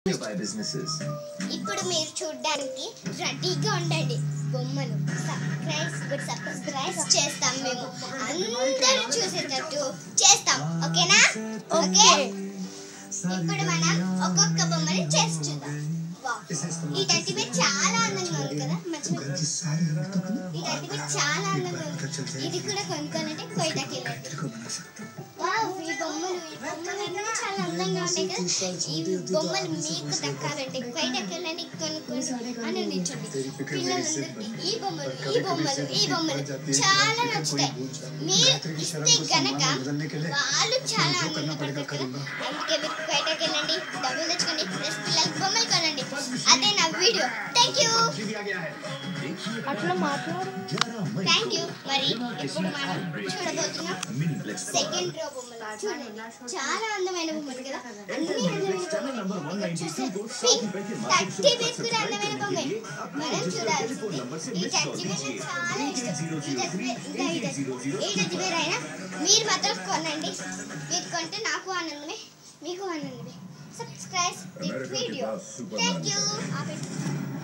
by businesses. ఇప్పుడు మీరు చూడడానికి రెడీగా ఉండండి బొమ్మలు సబ్స్క్రైబ్ సబ్స్క్రైబ్ చేస్తాం మేము అందరూ చూసేటట్టు చేస్తాం ఓకేనా ఓకే ఇప్పుడు మనం ఒక్కొక్క బొమ్మని చేసి చూద్దాం వావ్. ఈ టట్టి బేర్ చాలా అందంగా ఉంది కదా మర్చిపోయి ఈ టట్టి బేర్ చాలా అందంగా ఉంది ఇది కూడా కొనుక్కోవాలంటే కోయిటాకి వెళ్ళండి వావ్, ఈ బొమ్మలు ఈ బొమ్మలన్నీ చాలా అందంగా ఉంటాయి కదా ఈ బొమ్మలు మీకు దక్కాలంటే కోయిటాకి వెళ్ళండి కొనుక్కోండి ఆనందించండి పిల్లలందరికీ ఈ బొమ్మలు ఈ బొమ్మలు ఈ బొమ్మలు చాలా నచ్చుతాయి మీరు ఇస్తే గనక వాళ్ళు చాలా ఆనందపడతారు కదా అందుకే మీరు కోయిటాకి వెళ్ళండి డబ్బులు తెచ్చుకోండి ప్లస్ పిల్లలకి బొమ్మలు కొనండి అదే నా వీడియో థ్యాంక్ యూ అట్లా మాట్లాడు థ్యాంక్ యూ మరి ఇప్పుడు మనం చూడబోతున్నాం సెకండ్ రో బొమ్మలు చూడండి చాలా అందమైన బొమ్మలు కదా అన్ని అందమైన బొమ్మలు చూస్తే థర్టీ బేస్ కూడా అందమైన బొమ్మే మనం చూడాల్సింది ఈ టచ్చి బేర్ చాలా ఇష్టం ఈ టచ్చి బేర్ ఇంకా ఈ టచ్చి ఏ టచ్చి బేర్ అయినా మీరు మాత్రం కొనండి మీరు కొంటే నాకు ఆనందమే మీకు ఆనందమే subscribe this video thank you